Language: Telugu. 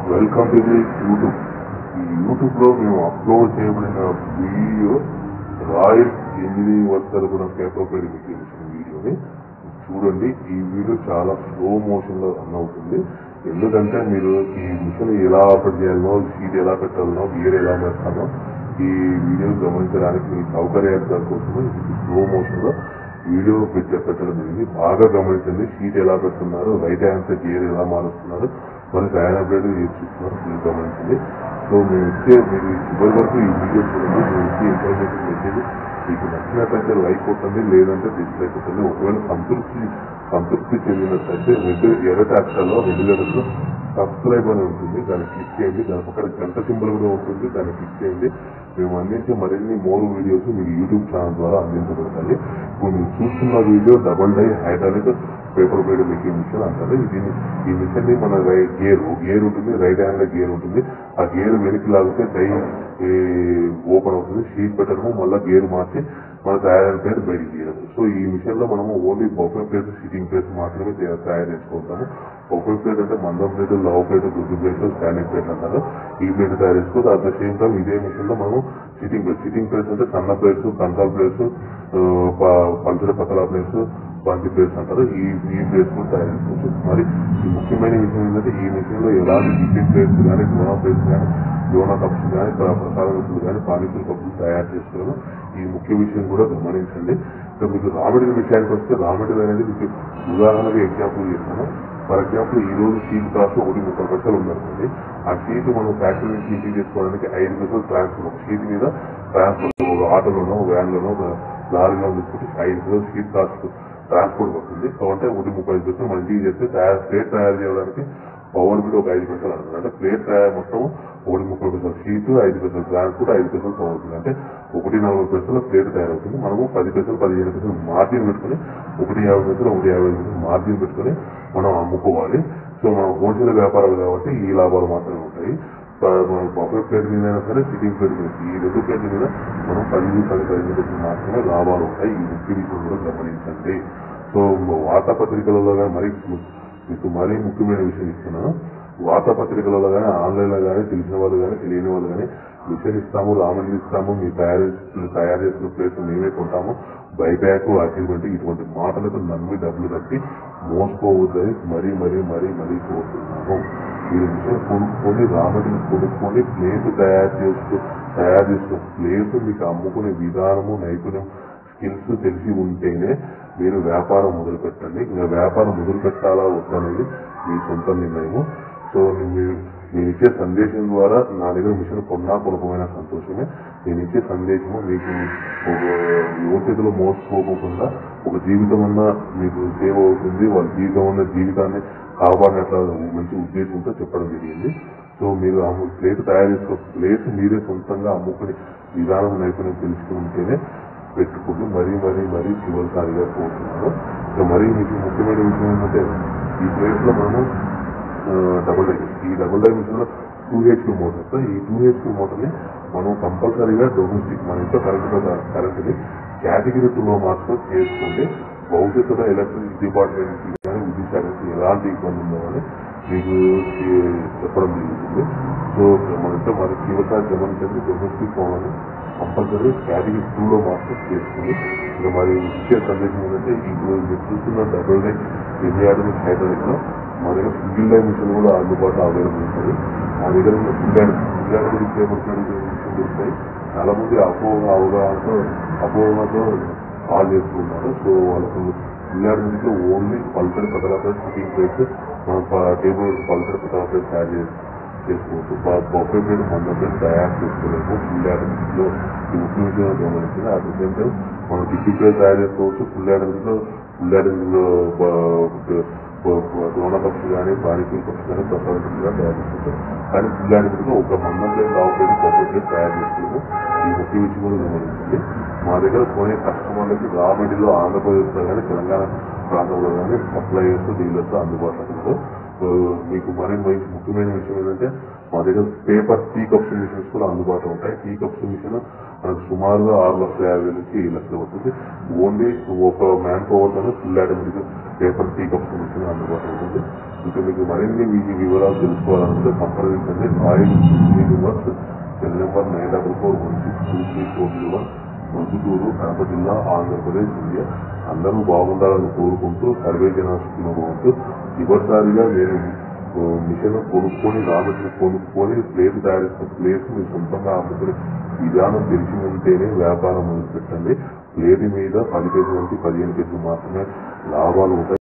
వెల్కమ్ టు ది యూట్యూబ్ ఈ యూట్యూబ్ లో మేము అప్లోడ్ చేయబడిన వీడియో రాయల్ ఇంజనీరింగ్ వర్క్ తరపున పేపర్ వెరిఫికేషన్ వీడియోని చూడండి ఈ వీడియో చాలా స్లో మోషన్ లో రన్ అవుతుంది ఎందుకంటే మీరు ఈ మిషన్ ఎలా ఆపరేట్ చేయాలనో సీట్ ఎలా పెట్టాలనో గేర్ ఎలా పెట్టాలో ఈ వీడియో గమనించడానికి మీ సౌకర్యార్థం కోసం ఇది స్లో మోషన్ లో వీడియో పెట్టి పెట్టడం జరిగింది బాగా గమనించండి సీట్ ఎలా పెడుతున్నారు రైట్ హ్యాండ్ సైడ్ గేర్ ఎలా మారుస్తున్నారు మరి ఫ్యాన్ అప్డేట్ ఏది చూస్తున్నారు మీరు గమనించండి సో మేము ఇచ్చే మీరు చివరి వరకు ఈ వీడియో చూడండి మేము ఇచ్చే ఇన్ఫర్మేషన్ మెసేజ్ మీకు నచ్చినట్లయితే లైక్ కొట్టండి లేదంటే డిస్లైక్ కొట్టండి ఒకవేళ సంతృప్తి సంతృప్తి చెందినట్లయితే రెడ్ ఎర్రటి అక్షరాల్లో రెండు లెటర్స్ సబ్స్క్రైబ్ అని ఉంటుంది దాన్ని క్లిక్ చేయండి దాని పక్కన గంట సింబల్ కూడా ఉంటుంది దాన్ని క్లిక్ చేయండి మేము అందించే మరిన్ని మోర్ వీడియోస్ మీకు యూట్యూబ్ ఛానల్ ద్వారా అందించబడతాయి ఇప్పుడు మీరు చూస్తున్న video double die hydraulic paper బేడ్ మేకింగ్ మిషన్ అంటారు ఇది ఈ మిషన్ ని మన గేర్ గేర్ ఉంటుంది రైట్ హ్యాండ్ గేర్ ఉంటుంది ఆ గేర్ వెనక్కి లాగితే డై ఓపెన్ అవుతుంది షీట్ పెట్టడము మళ్ళీ గేర్ మార్చి మన తయారైన ప్లేట్ బయటికి తీయడం సో ఈ మిషన్ లో మనము only buffet plate sitting plate మాత్రమే తయా- తయారు చేసుకుంటాము బొఫే ప్లేట్ అంటే మందం ప్లేట్ లవ్ ప్లేట్ గుడ్డు ప్లేట్ స్టాండింగ్ ప్లేట్ అంటారు ఈ ప్లేట్ తయారు చేసుకోవచ్చు అట్ ద సేమ్ టైం ఇదే మిషన్ లో మనము సిట్టింగ్ ప్లేట్ సిట్టింగ్ ప్లేట్స్ అంటే సన్న ప్లేట్స్ కంకాల్ ప్లేట్స్ పంచడ పతల ప్లేట్స్ బంతి ప్లేట్స్ అంటారు ఈ ఈ ప్లేట్స్ కూడా తయారు చేసుకోవచ్చు మరి ఈ ముఖ్యమైన విషయం ఏంటంటే ఈ మిషన్ లో ఎలాంటి టిఫిన్ ప్లేట్స్ కానీ డోనా ప్లేట్స్ కానీ డోనా కప్స్ కానీ ప్రసాద కప్పులు కానీ పానీపూరి కప్పులు తయారు చేస్తారు ఈ ముఖ్య విషయం కూడా గమనించండి ఇక మీకు రా మెటీరియల్ విషయానికి వస్తే రా మెటీరియల్ అనేది మీకు ఉదాహరణగా ఎగ్జాంపుల్ చెప్తాను ఫర్ ఎగ్జాంపుల్ ఈ రోజు షీట్ కాస్ట్ ఒకటి ముప్పై పైసలు ఉందనుకోండి ఆ షీట్ మనం ఫ్యాక్టరీ నుంచి ఇంటికి చేసుకోవడానికి ఐదు పైసలు ట్రాన్స్ఫర్ ఒక షీట్ మీద ట్రాన్స్ఫర్ ఒక ఆటోలోనో వ్యాన్లోనో ఒక లారీలో తీసుకుంటే ఐదు పైసలు షీట్ కాస్ట్ ట్రాన్స్పోర్ట్ వస్తుంది కాబట్టి ఒకటి ముప్పై ఐదు పైసలు మన ఇంటికి చేస్తే తయారు ప్లేట్ తయారు చేయడానికి పవర్ బిల్ ఒక ఐదు పైసలు అంటుంది అంటే ప్లేట్ తయారు మొత్తం ఒకటి ముప్పై పైసలు షీట్ ఐదు పైసలు ట్రాన్స్పోర్ట్ ఐదు పైసలు పవర్ బిల్ అంటే ఒకటి నలభై పైసలు ప్లేట్ తయారవుతుంది మనము పది పైసలు పదిహేను పైసలు మార్జిన్ పెట్టుకుని ఒకటి యాభై పైసలు ఒకటి యాభై ఐదు పైసలు మార్జిన్ పెట్టుకుని మనం అమ్ముకోవాలి సో మనం హోల్సేల్ వ్యాపారాలు కాబట్టి ఈ లాభాలు మాత్రమే ఉంటాయి బఫే ప్లేట్ మీద అయినా సరే సిట్టింగ్ ప్లేట్ మీద ఈ రెండు ప్లేట్ల మీద మనం పది పది పదిహేను పైసలు మాత్రమే లాభాలు ఉంటాయి ఈ ముఖ్య విషయం కూడా గమనించండి సో వార్తాపత్రికలలో కానీ మరి మీకు మరీ ముఖ్యమైన విషయం ఇస్తున్నాను వార్తాపత్రికలలో కానీ ఆన్లైన్లో కానీ తెలిసిన వాళ్ళు కానీ తెలియని వాళ్ళు కానీ మిషన్ ఇస్తాము రామని ఇస్తాము మీ తయారు తయారు చేసిన ప్లేస్ మేమే కొంటాము బైబ్యాక్ అగ్రిమెంట్ ఇటువంటి మాటలకు నమ్మి డబ్బులు కట్టి మోసపోవద్దని మరీ మరీ మరీ మరీ కోరుతున్నాము మీరు మిషన్ కొనుక్కొని రామడిని కొనుక్కొని ప్లేట్ తయారు చేస్తూ తయారు చేసిన ప్లేట్ మీకు అమ్ముకునే విధానము నైపుణ్యం స్కిల్స్ తెలిసి ఉంటేనే మీరు వ్యాపారం మొదలు పెట్టండి ఇంకా వ్యాపారం మొదలు పెట్టాలా వద్దనేది మీ సొంత నిర్ణయము సో మీరు నేను ఇచ్చే సందేశం ద్వారా నా దగ్గర మిషన్ కొన్నా కొనుక్కోమైనా సంతోషమే నేను ఇచ్చే సందేశము మీకు ఒక యువచేతిలో మోసపోకుండా ఒక జీవితం అన్న మీకు సేవ అవుతుంది వాళ్ళ జీవితం అన్న జీవితాన్ని కాపాడినట్ల మంచి ఉద్దేశంతో చెప్పడం జరిగింది సో మీరు ఆ ప్లేట్ తయారు చేసుకో ప్లేట్ మీరే సొంతంగా అమ్ముకునే విధానం నైపుణ్యం తెలుసుకుంటేనే పెట్టుకుంటూ మరీ మరీ మరీ చివరిసారిగా కోరుతున్నాను సో మరీ మీకు ముఖ్యమైన విషయం ఏంటంటే ఈ ప్లేస్ లో మనము డబుల్ డై ఈ డబుల్ డై మిషన్ లో టూ హెచ్పీ మోటార్ ఈ టూ హెచ్పీ మోటార్ ని మనం కంపల్సరీగా డొమెస్టిక్ మన ఇంట్లో కరెంట్ కరెంట్ ని కేటగిరీ టూ లో మాత్రం చేసుకుంటే భవిష్యత్తులో ఎలక్ట్రిసిటీ డిపార్ట్మెంట్ కానీ విద్యుత్ శాఖకి ఎలాంటి ఇబ్బంది ఉండవని మీకు ఏ- చెప్పడం జరుగుతుంది సో మన ఇంట్లో మరి చివరిసారి గమనించండి domestic phone compulsory category two లో మాత్రం చేసుకుని ఇంకా మరి ఇచ్చే సందేశం ఏంటంటే ఇప్పుడు మీరు చూస్తున్న డబుల్ డై ఇండియాలో హైదరాబాద్ లో మా దగ్గర సింగిల్ లైన్ మిషన్ కూడా అందుబాటులో అవైలబుల్ ఉంటుంది మా దగ్గర ఉన్న ఫుల్ లైన్ ఫుల్ లైన్ గురించి పేపర్ మిషన్ దొరుకుతాయి చాలా మంది అపో అవగాహనతో అపోహతో కాల్ చేస్తున్నారు సో వాళ్ళకు ఫుల్ లైన్ గురించి ఓన్లీ పల్సర్ పతలాపై సిట్టింగ్ ప్లేస్ మనం టేబుల్ పల్సర్ పతలాపై తయారు చేసి చేసుకోవచ్చు బొఫే ప్లేట్ మంద ప్లేట్ తయారు చేసుకోలేము ఫుల్ లో ఈ ముఖ్య విషయం గమనించిన అట్ ద సేమ్ టైం మనం టిఫిన్ ప్లేట్ తయారు చేసుకోవచ్చు ఫుల్ లో ఫుల్ డోన కప్స్ కానీ పానీపూరి కప్స్ కానీ ప్రసాద కప్స్ కానీ తయారు చేసుకోవచ్చు కానీ ఫుల్ లో ఒక మంద ప్లేట్ లావు ప్లేట్ బొఫే ప్లేట్ తయారు చేసుకోలేము ఈ ముఖ్య విషయం కూడా గమనించండి మా దగ్గర కొనే కస్టమర్లకి రా మెటీరియల్ ఆంధ్రప్రదేశ్లో కానీ తెలంగాణ ప్రాంతంలో కానీ సప్లైయర్స్ డీలర్స్ అందుబాటులో ఉన్నారు ఆ, మీకు మరీ మంచి ముఖ్యమైన విషయం ఏంటంటే మా దగ్గర పేపర్ టీ కప్స్ మిషన్స్ కూడా అందుబాటులో ఉంటాయి టీ కప్స్ మిషన్ మనకు సుమారుగా ఆరు లక్షల యాభై నుంచి ఏడు లక్షలు పడుతుంది ఓన్లీ ఒక మ్యాన్ పవర్ తోనే full automatic paper tea cups machine అందుబాటులో ఉంటుంది ఇంకా మీకు మరిన్ని వీటి వివరాలు తెలుసుకోవాలంటే సంప్రదించండి oil engineering works cell number nine double four one six two three four zero Proddatur Kadapa జిల్లా ఆంధ్రప్రదేశ్ ఇండియా అందరూ బాగుండాలని కోరుకుంటూ సర్వే జనాశక్తిలో ఉంటూ చివరిసారిగా నేను ఓ మిషన్ కొనుక్కొని రాబట్టి కొనుక్కొని ప్లేట్ తయారు చేసిన ప్లేస్ మీరు సొంతంగా అమ్ముకునే విధానం తెలిసి ఉంటేనే వ్యాపారం మొదలు పెట్టండి ప్లేట్ మీద పది కేజీల నుంచి పదిహేను కేజీలు మాత్రమే లాభాలు ఉంటాయి